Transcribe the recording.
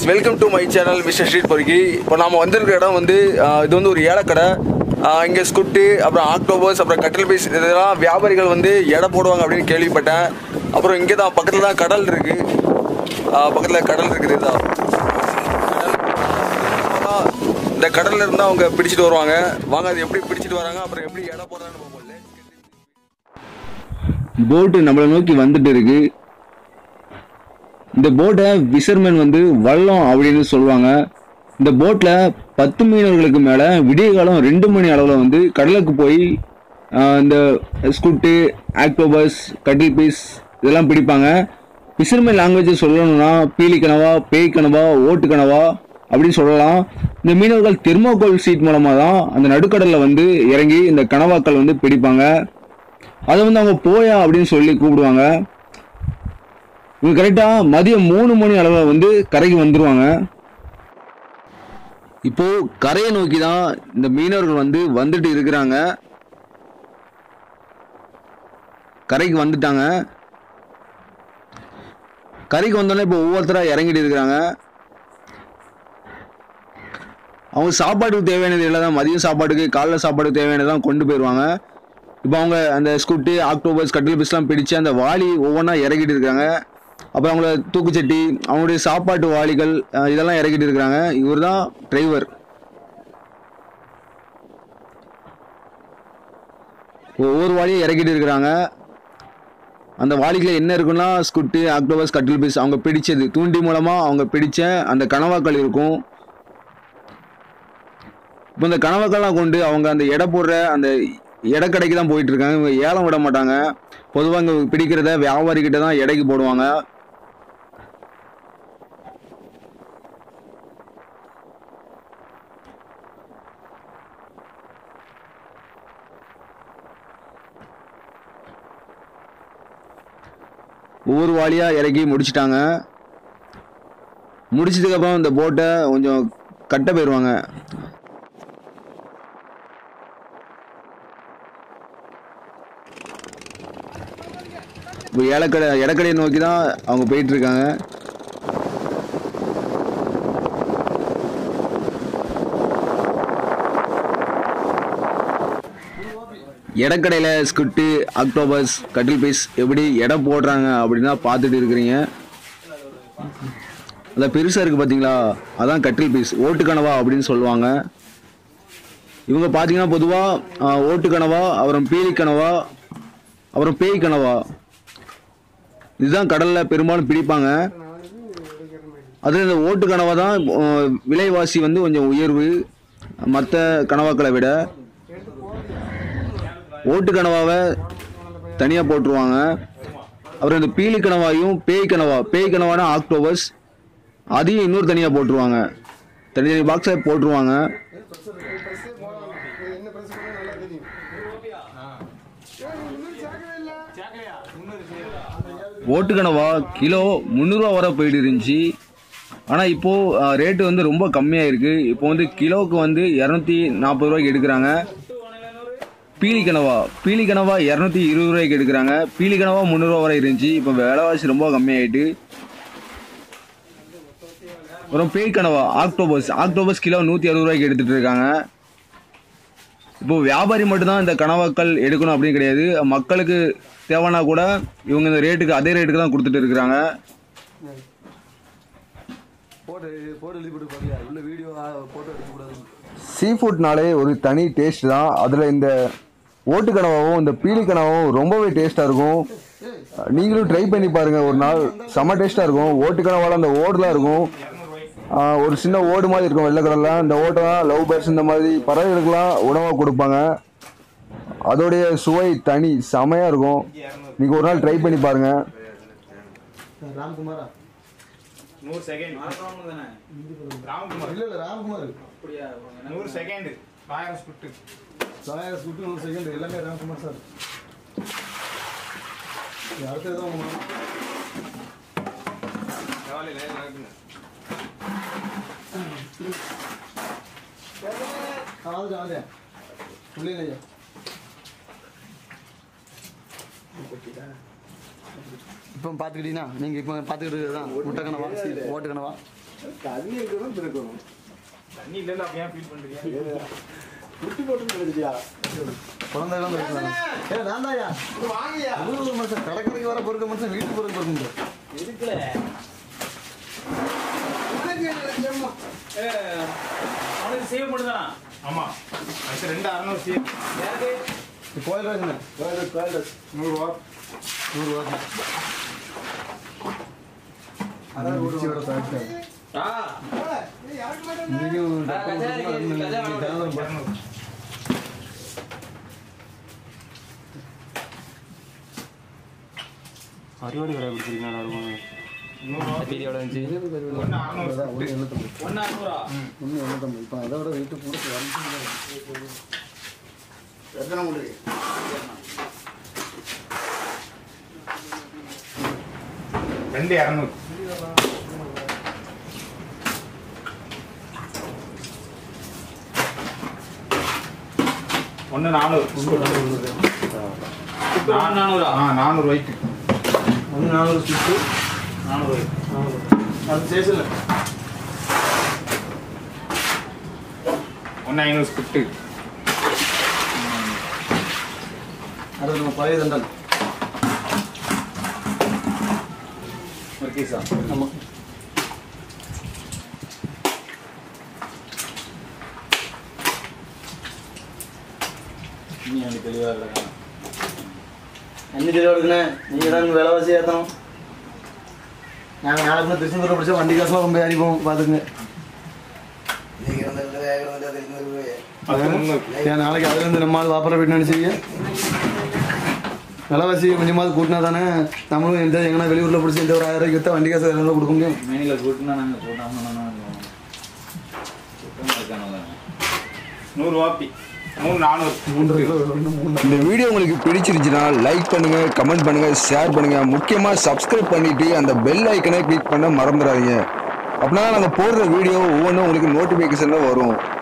Welcome to my channel mister street பொறுக்கி இப்போ நாம வந்திருக்கிற இடம் வந்து ஆஹ், இது வந்து ஒரு ஏலக்கடை ஆஹ், இங்கே ஸ்குட்டு அப்புறம் ஆக்டோபஸ் அப்புறம் கட்டில் பீஸ் இதெல்லாம் வியாபாரிகள் வந்து எடை போடுவாங்க அப்படின்னு கேள்விப்பட்டேன் அப்புறம் இங்கே தான் பக்கத்தில் தான் கடல் இருக்கு பக்கத்தில் கடல் இருக்குது இதுதான் கடல். இந்த கடல்ல இருந்து அவங்க பிடிச்சிட்டு வருவாங்க வாங்க அது எப்படி பிடிச்சிட்டு வராங்க அப்புறம் எப்படி எடை போடுறாங்கன்னு பார்ப்போம் போட்டு நம்மளை நோக்கி வந்துட்டு இருக்கு இந்த போட்டை விசர்மேன் வந்து வள்ளம் அப்படின்னு சொல்லுவாங்க இந்த போட்டில் பத்து மீனவர்களுக்கு மேலே விடிய காலம் ரெண்டு மணி அளவில் வந்து கடலுக்கு போய் ஆஹ், இந்த ஸ்குட்டு ஆக்டோபஸ் கட்டில் பீஸ் இதெல்லாம் பிடிப்பாங்க விசர்மேன் லாங்குவேஜ் சொல்லணும்னா பீலி கனவா பேய் கனவா ஓட்டு கனவா அப்படின்னு சொல்லலாம் இந்த மீனவர்கள் தெர்மோகோல் சீட் மூலமாக தான் அந்த நடுக்கடலில் வந்து இறங்கி இந்த கனவாக்கள் வந்து பிடிப்பாங்க அதை வந்து அவங்க போயா அப்படின்னு சொல்லி கூப்பிடுவாங்க இவங்க கரெக்டாக மதியம் மூணு மணி அளவில் வந்து கரைக்கு வந்துருவாங்க இப்போ கரையை நோக்கி தான் இந்த மீனவர்கள் வந்து வந்துட்டு இருக்கிறாங்க கரைக்கு வந்துட்டாங்க கரைக்கு வந்தோடனே இப்போ ஒவ்வொருத்தராக இறங்கிட்டு இருக்கிறாங்க அவங்க சாப்பாட்டுக்கு தேவையானது எல்லாம் தான் மதியம் சாப்பாட்டுக்கு காலைல சாப்பாட்டுக்கு தேவையானதான் கொண்டு போயிடுவாங்க இப்போ அவங்க அந்த ஸ்கூட்டு ஆக்டோபஸ் கட்டில் பிஸ்லாம் பிடிச்சு அந்த வாளி ஒவ்வொன்றா இறக்கிட்டு இருக்காங்க அப்புறம் அவங்கள தூக்குச்சட்டி அவங்களுடைய சாப்பாட்டு வாளிகள் அஹ், இதெல்லாம் இறக்கிட்டு இருக்கிறாங்க இவர் தான் டிரைவர் ஒவ்வொரு வாளியும் இறக்கிட்டு இருக்கிறாங்க அந்த வாளிகளில் என்ன இருக்குன்னா ஸ்குட்டு ஆக்டோபஸ் கட்டில் பீஸ் அவங்க பிடிச்சது தூண்டி மூலமாக அவங்க பிடிச்ச அந்த கனவாக்கள் இருக்கும் இப்போ இந்த கனவாக்கள்லாம் கொண்டு அவங்க அந்த எடை போடுற அந்த எடைக்கடைக்கு தான் போயிட்டு இருக்காங்க இவங்க ஏலம் விட மாட்டாங்க பொதுவாக இங்கே பிடிக்கிறத வியாபாரி கிட்ட தான் எடைக்கு போடுவாங்க ஒவ்வொரு வாளியா இறக்கி முடிச்சிட்டாங்க முடிச்சதுக்கப்புறம் இந்த போட்டை கொஞ்சம் கட்ட போயிடுவாங்க இப்போ ஏலக்கடை இடக்கடையை நோக்கி தான் அவங்க போயிட்டு இருக்காங்க இடக்கடையில் ஸ்குட்டு அக்டோபஸ் கட்டில் பீஸ் எப்படி எடை போடுறாங்க அப்படின்னு தான் பார்த்துட்டு இருக்கிறீங்க அந்த பெருசாக இருக்குது பார்த்தீங்களா அதான் கட்டில் பீஸ் ஓட்டுக்கனவா அப்படின்னு சொல்லுவாங்க இவங்க பார்த்தீங்கன்னா பொதுவாக ஓட்டுக்கனவா அப்புறம் பீலி கனவா அப்புறம் பேய் கனவா இதுதான் கடலில் பெரும்பாலும் பிடிப்பாங்க அது இந்த ஓட்டு கனவா தான் அஹ், விலைவாசி வந்து கொஞ்சம் உயர்வு மற்ற கனவாக்களை விட ஓட்டு கனவாவை தனியாக போட்டுருவாங்க அப்புறம் இந்த பீலி கனவாயும் பேய் கனவா பேய் கனவானா ஆக்டோபஸ் அதையும் இன்னொரு தனியாக போட்டுருவாங்க தனித்தனி பாக்ஸை போட்டுருவாங்க ஓட்டு கனவா கிலோ முந்நூறுரூவா வரை போயிட்டு இருந்துச்சு ஆனால் இப்போது ரேட்டு வந்து ரொம்ப கம்மியாக இருக்குது இப்போ வந்து கிலோவுக்கு வந்து இரநூத்தி நாற்பது ரூபாய்க்கு எடுக்கிறாங்க பீலி கனவா பீலி கனவா இரநூத்தி இருபது ரூபாய்க்கு எடுக்கிறாங்க பீலி கனவா முந்நூறுரூவா வரை இருந்துச்சு இப்போ விலைவாசி ரொம்ப கம்மியாயிட்டு அப்புறம் பேய் கனவா ஆக்டோபஸ் ஆக்டோபஸ் கிலோ நூற்றி அறுபது ரூபாய்க்கு எடுத்துட்டு இருக்காங்க இப்போ வியாபாரி மட்டும்தான் இந்த கனவாக்கள் எடுக்கணும் அப்படின்னு கிடையாது மக்களுக்கு தேவைன்னா கூட இவங்க இந்த ரேட்டுக்கு அதே ரேட்டுக்கு தான் கொடுத்துட்டு இருக்கிறாங்க போட்டு போட்டு எழுதி போட்டு பாருங்க உள்ள வீடியோ போட்டோ எடுக்கக்கூடாது சீ ஃபுட்னாலே ஒரு தனி டேஸ்ட் தான் அதில் இந்த ஓட்டு கனவாவும் இந்த பீலி கனவாவும் ரொம்பவே டேஸ்ட்டாக இருக்கும் நீங்களும் ட்ரை பண்ணி பாருங்கள் ஒரு நாள் செம்ம டேஸ்ட்டாக இருக்கும் ஓட்டு கனவால அந்த ஓடுலாம் இருக்கும் ஆஹ் ஒரு சின்ன ஓடு மாதிரி இருக்கும் வெள்ளை கடலில் இந்த ஓட்டெல்லாம் லவ் பேர்ட்ஸ் இந்த மாதிரி பறவைகளுக்கெல்லாம் உணவாக கொடுப்பாங்க அதோடைய சுவை தனி செமையாக இருக்கும் நீங்கள் ஒரு நாள் ட்ரை பண்ணி பாருங்கள் ராம்குமாரா நூறு செகண்ட் ராமகுமார் இல்ல இல்ல ராம்குமார் நூறு செகண்ட் ஆயிரம் ஸ்பிட்டு சாயஸ் விட்டு நூறு செகண்ட் எல்லாமே ராம்குமார் சார் இது அடுத்தது தான் உங்க கவலையில் நடக்குங்க காது காது புள்ளிங்க ஐயா இப்போ பார்த்துக்கிட்டீங்கன்னா நீங்கள் இப்போ பார்த்துக்கிட்டு தான் முட்டை கனவா ஓட்டு கனவா தண்ணி இருக்கிறதும் திருக்கணும் தண்ணி இல்லைல்ல அப்ப ஏன் ஃபீல் பண்றீங்க குட்டி போட்டு கிடைச்சியா குழந்தைகளும் இருக்கிறாங்க ஏ நான் தான்யா வாங்கயா ஒரு மனுஷன் கடற்கரைக்கு வர பொறுக்க மனுஷன் வீட்டுக்கு பொறுக்க பொறுக்க அவனுக்கு சேவ் பண்ணுதான் ஆமா அடுத்து ரெண்டு அறுநூறு சீ கோயில் ராஜன கோயில் கோயில் ராஜ் நூறுரூவா நூறுரூவா அதான் வீடியோட சாப்பிட்டு இன்னைக்கும் இரநூறு அறுவடை கடை பிடிச்சிருக்கீங்க நூறுரூவா ஒன்று அறுநூறு ஒன்னா நூறா ஒன்று எண்ணூத்தம்பது இப்போ அதை விட வெயிட்டு கூட எத்தனை முடியும் ரெண்டு இரநூறு ஒன்று நானூறு நானூறா ஆ நானூறு ஒயிட்டு ஒன்று நானூறு சுற்று நானூறு ஒயிட் அது சேசில் ஒன்று ஐநூறு ஸ்கிரிப்ட் அது நம்ம பழைய தண்டல் ஒரு கேஸா ஆமாம் நீ எனக்கு தெளிவா கிடக்கான அஞ்சு கிலோ எடுக்கணே நீங்கள் தான் விலைவாசி ஏற்றணும் நாங்கள் நாளைக்கு திருச்செந்தூர் பிடிச்சா வண்டி காசுலாம் ரொம்ப அடிப்போம் பார்த்துக்குங்க அது முந்நூறு ஏன் நாளைக்கு அதுலேருந்து நம்ம ஆள் வாப்பற போயிட்டு நினச்சிங்க விலைவாசி கொஞ்சமாவது கூட்டினா தானே நம்மளும் எந்த எங்கன்னா வெளியூரில் பிடிச்சி இந்த ஒரு ஆயிரம் ரூபாய்க்கு விற்றா வண்டி காசு எல்லாம் கொடுக்க முடியும் மேனில கூட்டினா நாங்கள் கூட்டாம இருக்கானு நூறுரூவாப்பி மூணு நானூறு மூன்று கிலோ வேணும் மூணு இந்த வீடியோ உங்களுக்கு பிடிச்சிருந்துச்சுன்னா லைக் பண்ணுங்க கமெண்ட் பண்ணுங்க ஷேர் பண்ணுங்க முக்கியமா சப்ஸ்கிரைப் பண்ணிட்டு அந்த பெல் ஐக்கனை கிளிக் பண்ண மறந்துடாதீங்க அப்படின்னா நாங்கள் போடுற வீடியோ ஒவ்வொன்றும் உங்களுக்கு நோட்டிஃபிகேஷன் வரும்